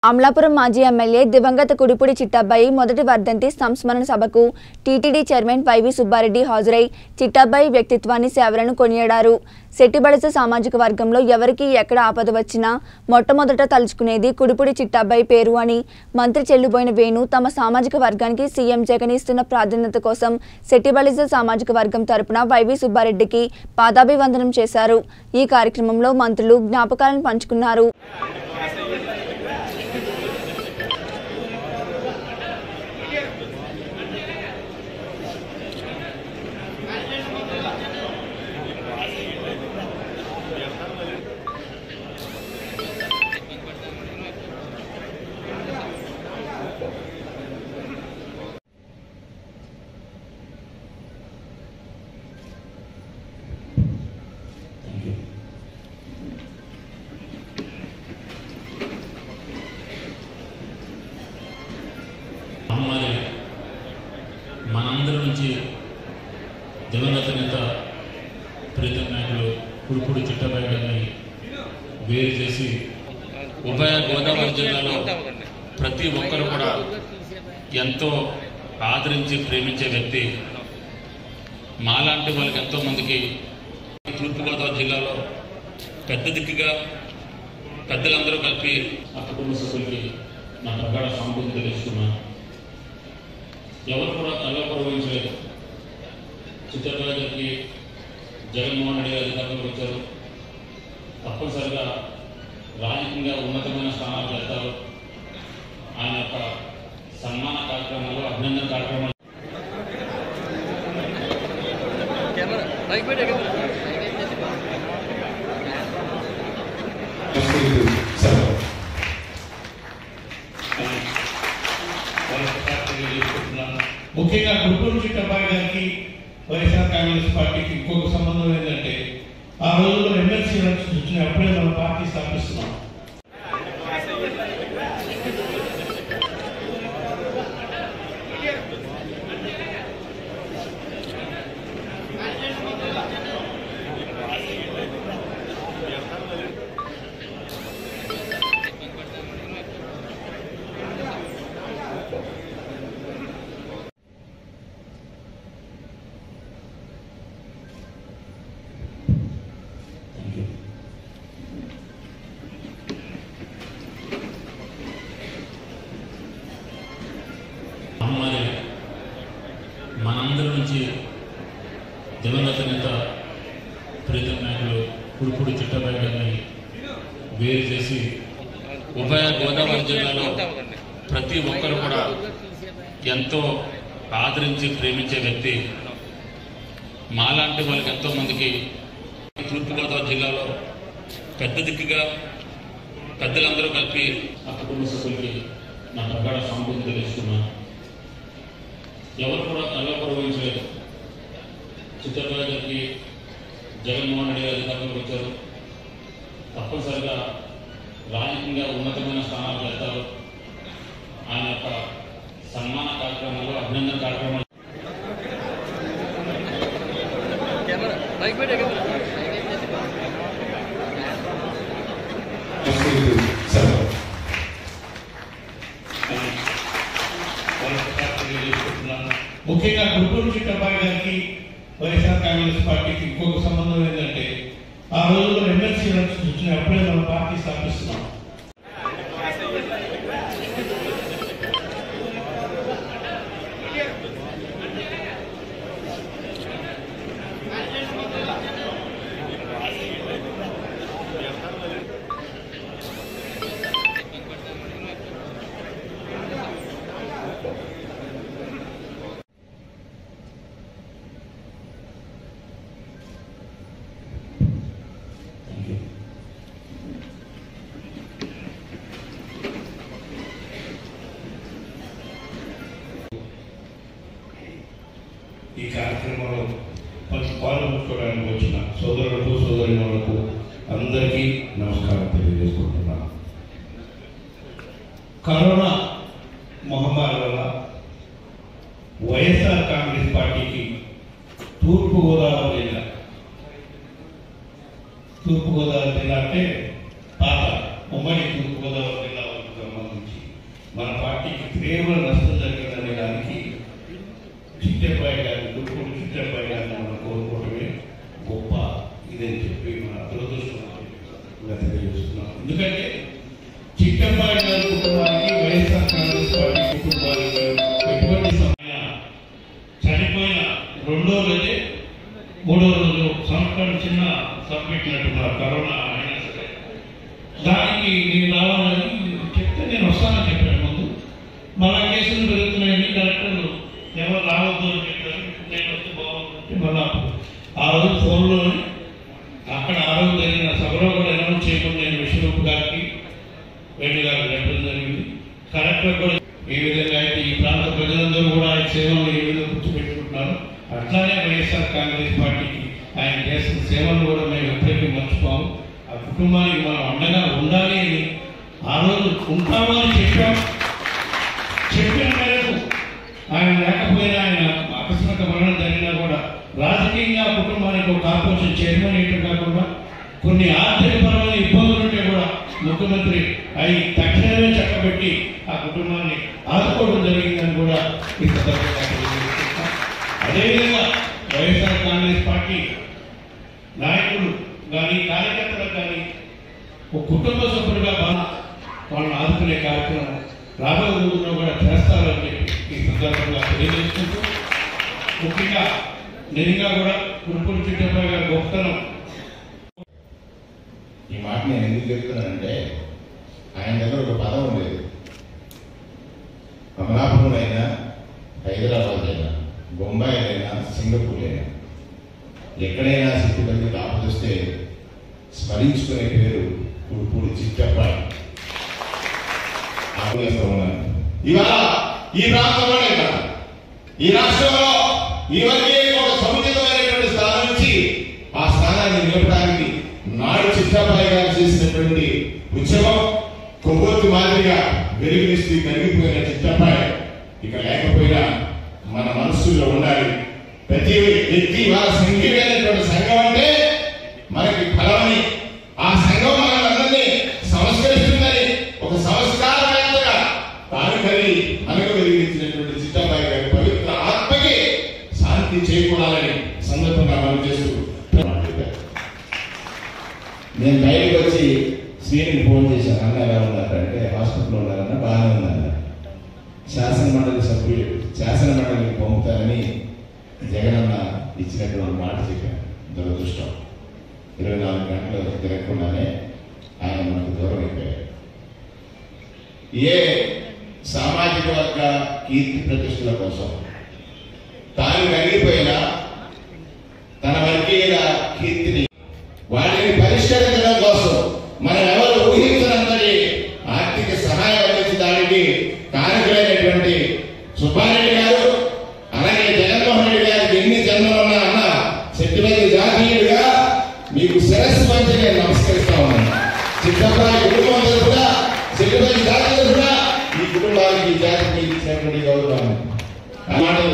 అమలాపురం మాజీ ఎమ్మెల్యే దివంగత కుడిపూడి చిట్టబ్బాయి మొదటి వర్ధంతి సంస్మరణ సభకు టీటీడీ చైర్మన్ వైవి సుబ్బారెడ్డి హాజరై చిట్టబ్బాయి వ్యక్తిత్వాన్ని సేవలను కొనియాడారు శెట్టిబడస సామాజిక వర్గంలో ఎవరికి ఎక్కడ ఆపద వచ్చినా మొట్టమొదట తలుచుకునేది కుడిపూడి చిట్టబ్బాయి పేరు అని మంత్రి చెల్లుబోయిన వేణు తమ సామాజిక వర్గానికి సీఎం జగన్ ఇస్తున్న ప్రాధాన్యత కోసం శెట్టిబలిజ సామాజిక వర్గం తరపున వైవి సుబ్బారెడ్డికి పాదాభివందనం చేశారు ఈ కార్యక్రమంలో మంత్రులు జ్ఞాపకాలను పంచుకున్నారు మహమ్మారి మనందరి నుంచి దివంగత నేత ప్రీతం నాయకులు కుడుకుడు చిట్టబాయి గారిని వేరు చేసి ఉభయ గోదావరి జిల్లాలో ప్రతి ఒక్కరు కూడా ఎంతో ఆదరించి ప్రేమించే వ్యక్తి మాలాంటి వాళ్ళకి ఎంతో మందికి తూర్పుగోదావరి జిల్లాలో పెద్ద దిక్కుగా పెద్దలందరూ కలిపి ఆ కుటుంబ సభ్యులకి నా ప్రగాఢ సాంపూర్తి తెలుస్తున్నాను ఎవరు కూడా తలపరవించలేదు చిత్రబాబు గారికి జగన్మోహన్ రెడ్డి గారి అధికారంలోకి వచ్చారు తప్పనిసరిగా రాజకీయంగా ఉన్నతమైన స్థానాలు చేస్తారు ఆయన యొక్క సన్మాన కార్యక్రమాలు అభినందన కార్యక్రమాలు कैमरा लाइक बैठे ముఖ్యంగా గుంటూరు చిట్టబ్బాయి గారికి వైఎస్ఆర్ కాంగ్రెస్ పార్టీకి ఇంకొక సంబంధం ఏంటంటే ఆ రోజుల్లో ఎమ్మెల్సీ ఎలక్షన్స్ వచ్చినాయి అప్పుడే మనం పార్టీ స్థాపిస్తున్నాం మహమ్మారి మనందరి నుంచి దివంగత నేత ప్రీతం నాయకులు కుడుకుడు చిట్టబాయి గారిని వేరు చేసి ఉభయ గోదావరి జిల్లాలో ప్రతి ఒక్కరు కూడా ఎంతో ఆదరించి ప్రేమించే వ్యక్తి మాలాంటి వాళ్ళకి ఎంతో మందికి తూర్పుగోదావరి జిల్లాలో పెద్ద దిక్కుగా పెద్దలందరూ కలిపి ఆ కుటుంబ సభ్యులకి నా ప్రగాఢ సాంపూర్తి తెలుస్తున్నాను ఎవరు కూడా తలపరవించలేదు చిత్రబాబు గారికి జగన్మోహన్ రెడ్డి గారి అధికారంలోకి వచ్చారు తప్పనిసరిగా రాజకీయంగా ఉన్నతమైన స్థానాలు చేస్తారు ఆయన యొక్క సన్మాన కార్యక్రమాలు అభినందన కార్యక్రమాలు कैमरा लाइक बैठे ముఖ్యంగా గుంటూరు చిట్టబ్బాయి గారికి వైఎస్ఆర్ కాంగ్రెస్ పార్టీకి ఇంకొక సంబంధం ఏంటంటే ఆ రోజుల్లో ఎమ్మెల్సీ ఎలక్షన్స్ వచ్చినాయి అప్పుడే మనం పార్టీ స్థాపిస్తున్నాం ఈ కార్యక్రమంలో పలు పాల్గొనుకోవడానికి వచ్చిన సోదరులకు సోదరిమణులకు అందరికీ నమస్కారం తెలియజేసుకుంటున్నాను కరోనా మహమ్మారి వల్ల వైఎస్ఆర్ కాంగ్రెస్ పార్టీకి తూర్పు గోదావరి జిల్లా తూర్పుగోదావరి జిల్లా అంటే పాత ఉమ్మడి తూర్పుగోదావరి జిల్లా సంబంధించి తీవ్ర నష్టం జరిగిందనే దానికి చిట్టబ్బాయి గారిని దుర్గూరు చిట్టబ్బాయి గారిని మనం కోరుకోవడమే గొప్ప ఇదని చెప్పి మన దురదృష్టంగా తెలియజేస్తున్నాం ఎందుకంటే చిట్టబ్బాయి గారి కుటుంబానికి వైఎస్ఆర్ కాంగ్రెస్ పార్టీ కుటుంబానికి ఎటువంటి సమయం చనిపోయిన రెండో రోజే మూడో రోజు సంవత్సరం చిన్న సబ్మిట్టినట్టున్నారు కరోనా అయినా సరే దానికి నేను రావాలని చెప్తే నేను వస్తానని చెప్పాను ముందు మళ్ళా కేసులు పెరుగుతున్నాయని కలెక్టర్లు ఎవరు రావద్దు అని చెప్పారు నేను వస్తే బాగుందంటే మళ్ళా ఆ రోజు ఫోన్లో అక్కడ ఆ రోజు జరిగిన సభలో కూడా అనౌన్స్ చేయకుండా నేను విశ్వరూప్ గారికి వేణు గారికి చెప్పడం జరిగింది కలెక్టర్ కూడా ఏ విధంగా అయితే ఈ ప్రాంత ప్రజలందరూ కూడా ఆయన సేవలు ఏ విధంగా గుర్తుపెట్టుకుంటున్నారు అట్లానే వైఎస్ఆర్ కాంగ్రెస్ పార్టీకి ఆయన చేసిన సేవలు కూడా మేము ఎప్పటికీ మర్చిపోము ఆ కుటుంబానికి మనం అండగా ఉండాలి అని ఆ రోజు ఉంటామని చెప్పాం చెప్పిన మేరకు ఆయన లేకపోయినా ఆయన అకస్మాత్ మరణం జరిగినా కూడా రాజకీయంగా ఆ కుటుంబానికి ఒక కార్పొరేషన్ చైర్మన్ ఏంటో కాకుండా కొన్ని ఆర్థికపరమైన ఇబ్బందులు ఉంటే కూడా ముఖ్యమంత్రి అవి తక్షణమే చక్కబెట్టి ఆ కుటుంబాన్ని ఆదుకోవడం జరిగిందని కూడా ఈ సందర్భంగా తెలియజేస్తున్నాం. అదేవిధంగా వైఎస్ఆర్ కాంగ్రెస్ పార్టీ నాయకులు కానీ కార్యకర్తలు కానీ ఒక కుటుంబ సభ్యులుగా బాగా వాళ్ళని ఆదుకునే కార్యక్రమం రాబోయే రోజుల్లో కూడా చేస్తారని చెప్పి ఈ సందర్భంగా తెలియజేసుకుంటూ ముఖ్యంగా నిజంగా కూడా కురుపురు చిట్టబ్బాయి గారి గొప్పతనం ఈ మాట నేను ఎందుకు చెప్తున్నానంటే ఆయన దగ్గర ఒక పదం ఉండేది అమలాపురం అయినా హైదరాబాద్ అయినా బొంబాయి అయినా సింగపూర్ అయినా ఎక్కడైనా సిద్ధిపల్లికి ఆపదొస్తే స్మరించుకునే పేరు కుడుపూడి చిట్టబ్బాయి ఆపేస్తూ ఉన్నాను ఇవాళ ఈ ప్రాంతంలోనే కాదు ఈ రాష్ట్రంలో ఈ వరకే ఒక సముచితమైనటువంటి స్థానం నుంచి ఆ స్థానాన్ని నిలపడానికి నాడు చిట్టాబాయి గారు చేసినటువంటి ఉద్యమం కొవ్వొత్తి మాదిరిగా వెలుగునిస్తూ కరిగిపోయిన చిట్టబ్బాయి ఇక లేకపోయినా మన మనస్సుల్లో ఉండాలి ప్రతి వ్యక్తి వాళ్ళ సంఘీయమైనటువంటి సంఘం అంటే మనకి ఫలమని ఆ సంఘం మనల్ని సంస్కరిస్తుందని ఒక సంస్కారవేత్తగా తాను కలిగి మనకు వెలిగించినటువంటి చిట్టబ్బాయి గారి పవిత్ర ఆత్మకి శాంతి చేకూడాలని సందర్భంగా మనం చేస్తూ మాట్లాడారు. నేను బయటకు వచ్చి శ్రీని ఫోన్ చేశాను అన్న ఎలా ఉన్నారంటే హాస్పిటల్లో ఉన్నారన్న బాగానే ఉందన్న శాసన మండలి సభ్యులు శాసన మండలికి పంపుతారని జగనన్న ఇచ్చినటువంటి మాట చెప్పాను దురదృష్టం ఇరవై నాలుగు గంటలు తిరగకుండానే ఆయన మనకు దూరం అయిపోయారు ఏ సామాజిక వర్గ కీర్తి ప్రతిష్టల కోసం తాను కలిగిపోయినా తన వర్గీయుల కీర్తిని వాటిని పరిష్కరించడం కోసం మనం ఎవరు ఊహించినంతటి ఆర్థిక సహాయం అందించడానికి కారకులైనటువంటి సుబ్బారెడ్డి గారు అలాగే జగన్మోహన్ రెడ్డి గారికి ఎన్ని జన్మలు ఉన్నా అన్న శక్తిపతి జాతీయుడిగా మీకు శిరస్సు వంచి నేను నమస్కరిస్తా ఉన్నాను సిద్ధప్రాయ కుటుంబం తరఫున శక్తిపతి జాతి తరఫున ఈ కుటుంబానికి ఈ జాతికి ఇచ్చినటువంటి గౌరవం ఆ మాట